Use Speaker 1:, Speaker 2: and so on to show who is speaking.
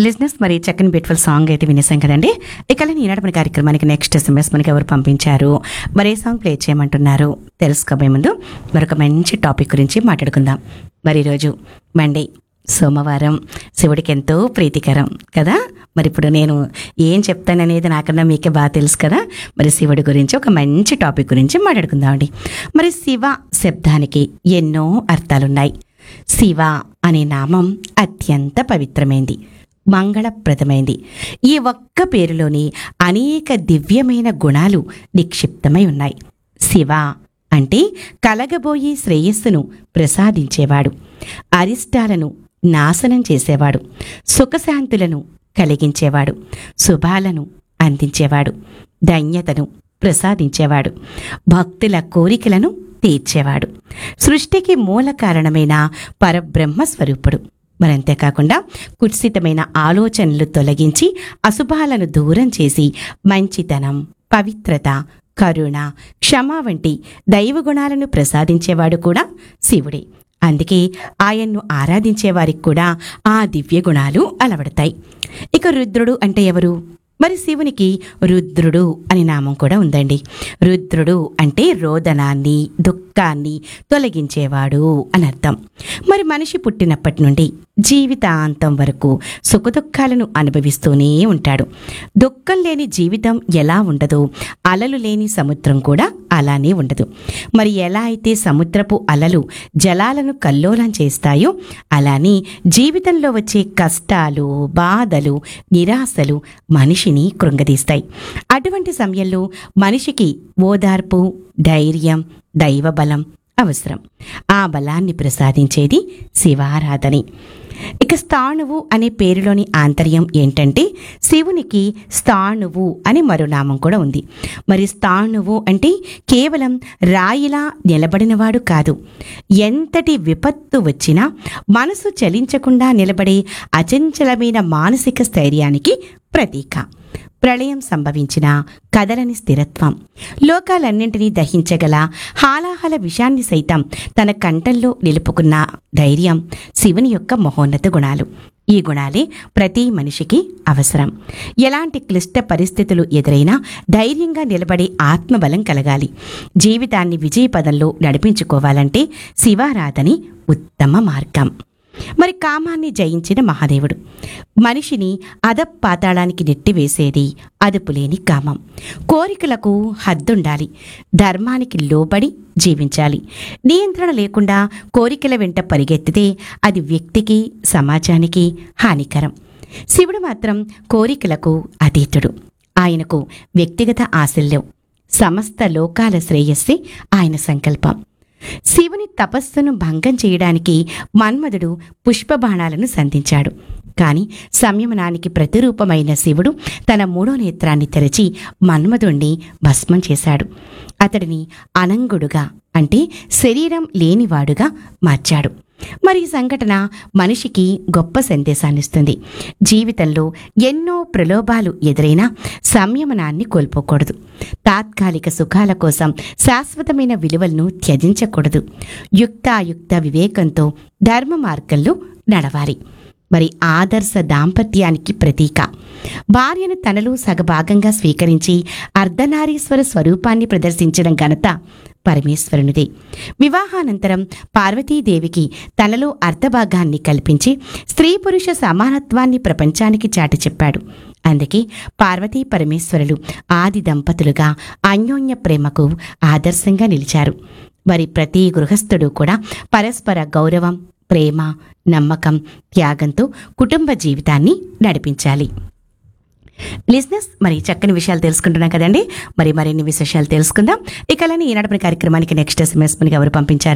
Speaker 1: లిజినెస్ మరి చక్కని బ్యూటిఫుల్ సాంగ్ అయితే వినేసాం కదండి ఇక ఈనాడు మన కార్యక్రమానికి నెక్స్ట్ ఎస్ఎంఎస్ మనకి ఎవరు పంపించారు మరి ఏ సాంగ్ ప్లే చేయమంటున్నారు తెలుసుకోబోయే ముందు మరొక మంచి టాపిక్ గురించి మాట్లాడుకుందాం మరి ఈరోజు మండే సోమవారం శివుడికి ఎంతో ప్రీతికరం కదా మరి ఇప్పుడు నేను ఏం చెప్తాననేది నాకన్నా మీకే బాగా తెలుసు కదా మరి శివుడి గురించి ఒక మంచి టాపిక్ గురించి మాట్లాడుకుందామండి మరి శివ శబ్దానికి ఎన్నో అర్థాలున్నాయి శివ అనే నామం అత్యంత పవిత్రమైంది మంగళప్రదమైంది ఈ ఒక్క పేరులోని అనేక దివ్యమైన గుణాలు నిక్షిప్తమై ఉన్నాయి శివ అంటే కలగబోయే శ్రేయస్సును ప్రసాదించేవాడు అరిష్టాలను నాశనం చేసేవాడు సుఖశాంతులను కలిగించేవాడు శుభాలను అందించేవాడు ధన్యతను ప్రసాదించేవాడు భక్తుల కోరికలను తీర్చేవాడు సృష్టికి మూల కారణమైన పరబ్రహ్మ స్వరూపుడు మరంతేకాకుండా కుత్సితమైన ఆలోచనలు తొలగించి అశుభాలను దూరం చేసి మంచితనం పవిత్రత కరుణ క్షమ వంటి దైవ గుణాలను ప్రసాదించేవాడు కూడా శివుడే అందుకే ఆయన్ను ఆరాధించే వారికి కూడా ఆ దివ్య గుణాలు అలవడతాయి ఇక రుద్రుడు అంటే ఎవరు మరి శివునికి రుద్రుడు అని నామం కూడా ఉందండి రుద్రుడు అంటే రోదనాన్ని దుఃఖాన్ని తొలగించేవాడు అని అర్థం మరి మనిషి పుట్టినప్పటి నుండి జీవితాంతం వరకు సుఖదుఖాలను అనుభవిస్తూనే ఉంటాడు దుఃఖం లేని జీవితం ఎలా ఉండదో అలలు లేని సముద్రం కూడా అలానే ఉండదు మరి ఎలా అయితే సముద్రపు అలలు జలాలను కల్లోలం చేస్తాయో అలానే జీవితంలో వచ్చే కష్టాలు బాధలు నిరాశలు మనిషిని కృంగదీస్తాయి అటువంటి సమయంలో మనిషికి ఓదార్పు ధైర్యం దైవబలం అవసరం ఆ బలాన్ని ప్రసాదించేది శివారాధనే ఇక స్థాణువు అనే పేరులోని ఆంతర్యం ఏంటంటే శివునికి స్థాణువు అని మరో నామం కూడా ఉంది మరి స్థాణువు అంటే కేవలం రాయిలా నిలబడినవాడు కాదు ఎంతటి విపత్తు వచ్చినా మనసు చలించకుండా నిలబడే అచంచలమైన మానసిక స్థైర్యానికి ప్రతీక ప్రళయం సంభవించిన కదలని స్థిరత్వం లోకాలన్నింటినీ దహించగల హాలాహల విషాన్ని సైతం తన కంఠంలో నిలుపుకున్న ధైర్యం శివుని యొక్క మహోన్నత గుణాలు ఈ గుణాలే ప్రతి మనిషికి అవసరం ఎలాంటి క్లిష్ట పరిస్థితులు ఎదురైనా ధైర్యంగా నిలబడే ఆత్మబలం కలగాలి జీవితాన్ని విజయపదంలో నడిపించుకోవాలంటే శివారాధని ఉత్తమ మార్గం మరి కామాన్ని జయించిన మహాదేవుడు మనిషిని అధపాతాళానికి నెట్టివేసేది అదుపులేని కామం కోరికలకు హద్దుండాలి ధర్మానికి లోబడి జీవించాలి నియంత్రణ లేకుండా కోరికల వెంట పరిగెత్తితే అది వ్యక్తికి సమాజానికి హానికరం శివుడు మాత్రం కోరికలకు అతీతుడు ఆయనకు వ్యక్తిగత ఆశల్యం సమస్త లోకాల శ్రేయస్సే ఆయన సంకల్పం శివుని తపస్సును భంగం చేయడానికి మన్మధుడు పుష్పబాణాలను సంధించాడు కాని సంయమనానికి ప్రతిరూపమైన శివుడు తన మూడో నేత్రాన్ని తెరచి మన్మధుణ్ణి భస్మం చేశాడు అతడిని అనంగుడుగా అంటే శరీరం లేనివాడుగా మార్చాడు మరి ఈ సంఘటన మనిషికి గొప్ప సందేశాన్నిస్తుంది జీవితంలో ఎన్నో ప్రలోభాలు ఎదురైనా సంయమనాన్ని కోల్పోకూడదు తాత్కాలిక సుఖాల కోసం శాశ్వతమైన విలువలను త్యజించకూడదు యుక్తాయుక్త వివేకంతో ధర్మ మార్గంలో నడవాలి మరి ఆదర్శ దాంపత్యానికి ప్రతీక భార్యను తనలో సగభాగంగా స్వీకరించి అర్ధనారీశ్వర స్వరూపాన్ని ప్రదర్శించడం ఘనత పరమేశ్వరునిదే వివాహానంతరం పార్వతీదేవికి తనలో అర్ధభాగాన్ని కల్పించి స్త్రీ పురుష సమానత్వాన్ని ప్రపంచానికి చాటి చెప్పాడు అందుకే పార్వతీ పరమేశ్వరులు ఆది దంపతులుగా అన్యోన్య ప్రేమకు ఆదర్శంగా నిలిచారు మరి ప్రతి గృహస్థుడు కూడా పరస్పర గౌరవం ప్రేమ నమ్మకం త్యాగంతో కుటుంబ జీవితాన్ని నడిపించాలి లిజినెస్ మరి చక్కని విషయాలు తెలుసుకుంటున్నాం కదండి మరి మరిన్ని విశేషాలు తెలుసుకుందాం ఇక అలానే ఈనాడు మన కార్యక్రమానికి నెక్స్ట్ ఎస్ఎంఎస్ మనకి ఎవరు పంపించారు